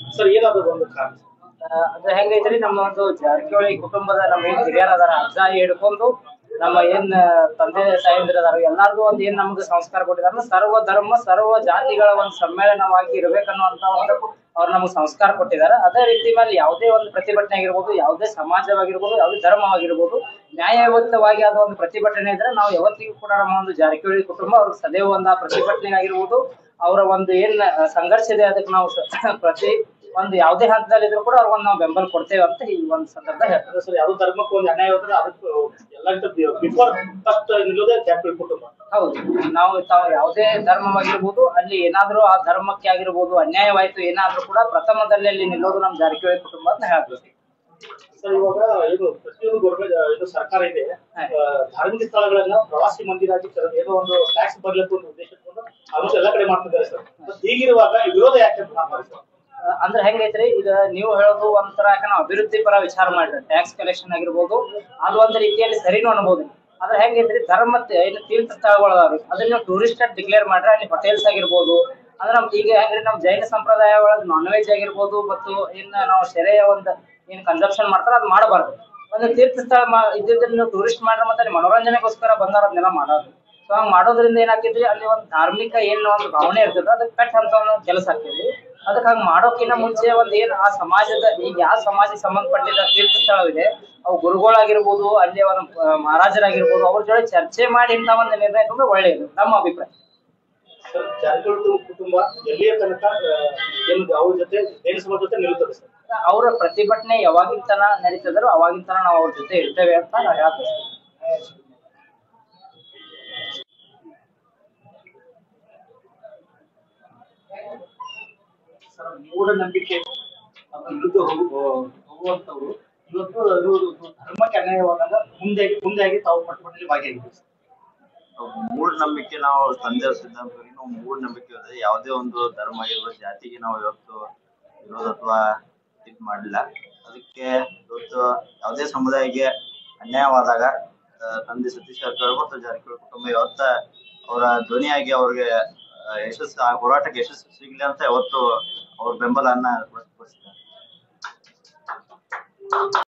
sir ಏನಾದ್ರು ಒಂದು ಕಾರಣ ಆ, ಅದು ಹೆಂಗೈತ್ರಿ ನಮ್ಮ ಒಂದು ಜಾರಕಿಹೊಳಿ ಕುಟುಂಬದ ನಮ್ಮ ಏನ್ ಹಿರಿಯರ್ ಅದಾರ ಅಜ್ಜ ಹಿಡ್ಕೊಂಡು ನಮ್ಮ ಏನ್ ತಂದೆ ತಾಯಂದಿರ ಅದಾರ ಎಲ್ಲಾರ್ಗು ಒಂದ್ ಏನ್ ನಮ್ಗೆ ಸಂಸ್ಕಾರ ಕೊಟ್ಟಿದಾರ ಸರ್ವ ಧರ್ಮ ಸರ್ವ ಜಾತಿಗಳ ಒಂದು ಸಮ್ಮೇಳನವಾಗಿ ಇರ್ಬೇಕನ್ನುವಂತ ಒಂದು ಅವ್ರು ನಮ್ಗೆ ಸಂಸ್ಕಾರ ಕೊಟ್ಟಿದ್ದಾರೆ ಅದೇ ರೀತಿ ಮೇಲೆ ಯಾವುದೇ ಒಂದು ಪ್ರತಿಭಟನೆ ಆಗಿರ್ಬೋದು ಯಾವುದೇ ಸಮಾಜವಾಗಿರ್ಬೋದು ಯಾವುದೇ ಧರ್ಮವಾಗಿರ್ಬೋದು ನ್ಯಾಯಯುತವಾಗಿ ಆದ ಒಂದು ಪ್ರತಿಭಟನೆ ಇದ್ರೆ ನಾವು ಯಾವತ್ತಿಗೂ ಕೂಡ ನಮ್ಮ ಒಂದು ಜಾರಕಿಹೊಳಿ ಕುಟುಂಬ ಅವ್ರಿಗೆ ಸದೈವ ಒಂದು ಆ ಪ್ರತಿಭಟನೆ ಆಗಿರ್ಬೋದು ಅವರ ಒಂದು ಏನ್ ಆ, ಸಂಘರ್ಷ ಇದೆ ಅದಕ್ಕೆ ನಾವು ಸ- ಪ್ರತಿ ಒಂದು ಯಾವುದೇ ಹಂತದಲ್ಲಿ ಇದ್ರು ಕೂಡ ಅವ್ರಿಗೊಂದು ನಾವು ಬೆಂಬಲ ಕೊಡ್ತೇವೆ ಅಂತ ಈ ಒಂದು ಸಂದರ್ಭ ಹೇಳ್ತಾರೆ ಸರ್ ಯಾವ್ದು ಧರ್ಮಕ್ಕೆ ಒಂದು ಅನ್ಯಾಯ ಹೋದ್ರೆ ಅದಕ್ಕೆ ಎಲ್ಲರಿಗೂ ಬಿಫೋರ್ ಫಸ್ಟ್ ನಿಲ್ಲೋದೇ ಜಾರಕಿಹೊಳಿ ಕುಟುಂಬ ಹೌದು ನಾವು ತಾವು ಯಾವುದೇ ಧರ್ಮವಾಗಿರ್ಬೋದು ಅಲ್ಲಿ ಏನಾದ್ರೂ ಆ ಧರ್ಮಕ್ಕೆ ಆಗಿರ್ಬೋದು ಅನ್ಯಾಯವಾಯ್ತು ಏನಾದ್ರೂ ಕೂಡ ಪ್ರಥಮದಲ್ಲಿ ಅಲ್ಲಿ ನಿಲ್ಲೋದು ನಮ್ಮ ಜಾರಕಿಹೊಳಿ ಕುಟುಂಬ ಅಂತ ಹೇಳ್ಬೋದು ಸರ್ ಇವಾಗ ಇದು ಪ್ರತಿಯೊಂದು ಗೌರ್ಮೆಂಟ್ ಇದು ಸರ್ಕಾರ ಇದೆ ಆ, ಧಾರ್ಮಿಕ ಸ್ಥಳಗಳನ್ನ ಪ್ರವಾಸಿ ಮಂದಿರ ಆಗಿ ಕರೆದು ಏನೋ ಒಂದು ಟ್ಯಾಕ್ಸ್ ಬರ್ಲಿಕ್ಕೆ ಒಂದು ಉದ್ದೇಶ ಇಟ್ಕೊಂಡು ಆಲ್ಮೋಸ್ಟ್ ಎಲ್ಲ ಕಡೆ ಮಾಡ್ತಿದ್ದಾರೆ ಸರ್ ಮತ್ತ್ ಹೀಗಿರುವಾಗ ಈ ವಿರೋಧ ಯಾಕೆ ಅಂತ ಮಾಡ್ತಾರೆ ಸರ್ ಆ, ಅಂದ್ರೆ ಹೆಂಗೈತ್ರಿ ಈಗ ನೀವು ಹೇಳೋದು ಒಂಥರ ಯಾಕೆ ನಾವು ಅಭಿವೃದ್ಧಿ ಪರ ವಿಚಾರ ಮಾಡಿದ್ರೆ ಟ್ಯಾಕ್ಸ್ ಕಲೆಕ್ಷನ್ ಆಗಿರ್ಬೋದು ಅದು ಒಂದು ರೀತಿಯಲ್ಲಿ ಸರಿನೂ ಅನ್ಬೋದು ಆದ್ರೆ ಹೆಂಗೈತ್ರಿ ಧರ್ಮ ತ- ಏನು ತೀರ್ಥ ಸ್ಥಳಗಳು ಅದಾವ್ರಿ ಅದನ್ನ ಟೂರಿಸ್ಟ್ ಅಂತ ಡಿಕ್ಲೇರ್ ಮಾಡ್ರೆ ಅಲ್ಲಿ ಹೋಟೆಲ್ಸ್ ಆಗಿರ್ಬೋದು ಅಂದ್ರೆ ನಮ್ ಈಗ ಹೆಂಗ್ರಿ ನಮ್ ಜೈನ ಸಂಪ್ರದಾಯ ಒಳಗೆ ನಾನ್ ವೆಜ್ ಆಗಿರ್ಬೋದು ಮತ್ತು ಇನ್ನ ನಾವು ಸೆರೆಯ ಒಂದು ಏನ್ ಕನ್ಸಂಪ್ಷನ್ ಮಾಡ್ತಾರ ಅದ್ ಮಾಡಬಾರ್ದು ಒಂದು ತೀರ್ಥ ಸ್ಥಳ ಮಾ- ಇದ್ದಿದ್ದನ್ನ ನೀವು ಟೂರಿಸ್ಟ್ ಮಾಡ್ರೆ ಮತ್ತೆ ಅಲ್ಲಿ ಮನೋರಂಜನೆಗೋಸ್ಕರ ಬಂದಾರ ಅದನ್ನೆಲ್ಲ ಮಾಡೋದು ಸೊ ಹಂಗ್ ಮಾಡೋದ್ರಿಂದ ಏನಾಗ್ತೈತಿ ಅಲ್ಲಿ ಒಂದು ಧಾರ್ಮಿಕ ಏನ್ ಒಂದು ಭಾವನೆ ಇರ್ತದ ಅದಕ್ಕೆ ಕಟ್ ಅಂತ ಒಂದು ಕೆಲಸ ಆಗ್ತೈತಿ ಅದಕ್ಕೆ ಹಂಗ್ ಮಾಡೋಕ್ಕಿಂತ ಮುಂಚೆ ಒಂದ್ ಏನ್ ಆ ಸಮಾಜದ ಈಗ ಯಾವ ಸಮಾಜಕ್ಕೆ ಸಂಬಂಧಪಟ್ಟಿದ್ದ ತೀರ್ಥ ಸ್ಥಳವಿದೆ ಅವು ಗುರುಗಳಾಗಿರ್ಬೋದು ಅಲ್ಲಿ ಒಂದು ಆ, ಮಹಾರಾಜರಾಗಿರ್ಬೋದು ಅವ್ರ ಜೊತೆ ಚರ್ಚೆ ಮಾಡಿ ಇಂಥ ಒಂದು ನಿರ್ಣಯ ತಗೊಂಡ್ರೆ ಒಳ್ಳೆಯದು ನಮ್ಮ ಅಭಿಪ್ರಾಯ ಸರ್ ಜಾರಕಿಹೊಳಿ ಕುಟುಂಬ ಎಲ್ಲಿಯ ತನಕ ಆ, ಏನು ಅವ್ರ ಜೊತೆ ಜೈನ ಸಮಾಜ ಜೊತೆ ನಿಲ್ಲುತ್ತದೆ ಸರ್ ಅವರ ಪ್ರತಿಭಟನೆ ಯಾವಾಗಿನ ತನ ನಡೀತದರೋ ಅವಾಗಿನ ತನ ನಾವು ಅವ್ರ ಜೊತೆ ಇರ್ತೇವೆ ಅಂತ ನಾವು ಹೇಳ್ತೇವೆ ಸರ್ ಮೂಢನಂಬಿಕೆ ಅದರ ವಿರುದ್ಧ ಹೋಗು- ಹೋಗುವಂತವ್ರು ಇವತ್ತು ಇವರು ಧರ್ಮಕ್ಕೆ ಅನ್ಯಾಯವಾದಾಗ ಮುಂದೆ ಮುಂದೆ ಆಗಿ ತಾವು ಪ್ರತಿಭಟನೆಯಲ್ಲಿ ಭಾಗಿಯಾಗಿದ್ದಾರೆ ಸರ್ ಮೂಢನಂಬಿಕೆ ನಾವು ತಂದೆ ಸಿದ್ಧಾಂತವಾಗಿ ನಾವು ಮೂಢನಂಬಿಕೆ ಇದೆ ಯಾವುದೇ ಒಂದು ಧರ್ಮ ಆಗಿರ್ಬೋದು ಜಾತಿಗೆ ನಾವು ಇವತ್ತು ವಿರೋಧ ಅಥವಾ ಇದ್ ಮಾಡಿಲ್ಲ ಅದಕ್ಕೆ ಇವತ್ತು ಯಾವುದೇ ಸಮುದಾಯಕ್ಕೆ ಅನ್ಯಾಯವಾದಾಗ ಆ, ತಂದೆ ಸತೀಶ್ ಜಾರಕಿಹೊಳಿ ಮತ್ತು ಜಾರಕಿಹೊಳಿ ಕುಟುಂಬ ಯಾವತ್ತ ಅವರ ಧ್ವನಿಯಾಗಿ ಅವ್ರಿಗೆ ಆ, ಯಶಸ್ಸು ಆ ಹೋರಾಟಕ್ಕೆ ಯಶಸ್ಸು ಸಿಗ್ಲಿ ಅಂತ ಯಾವತ್ತು ಅವ್ರ ಬೆಂಬಲನ್ನ ವ್ಯಕ್ತಪಡಿಸಿದ್ದಾರೆ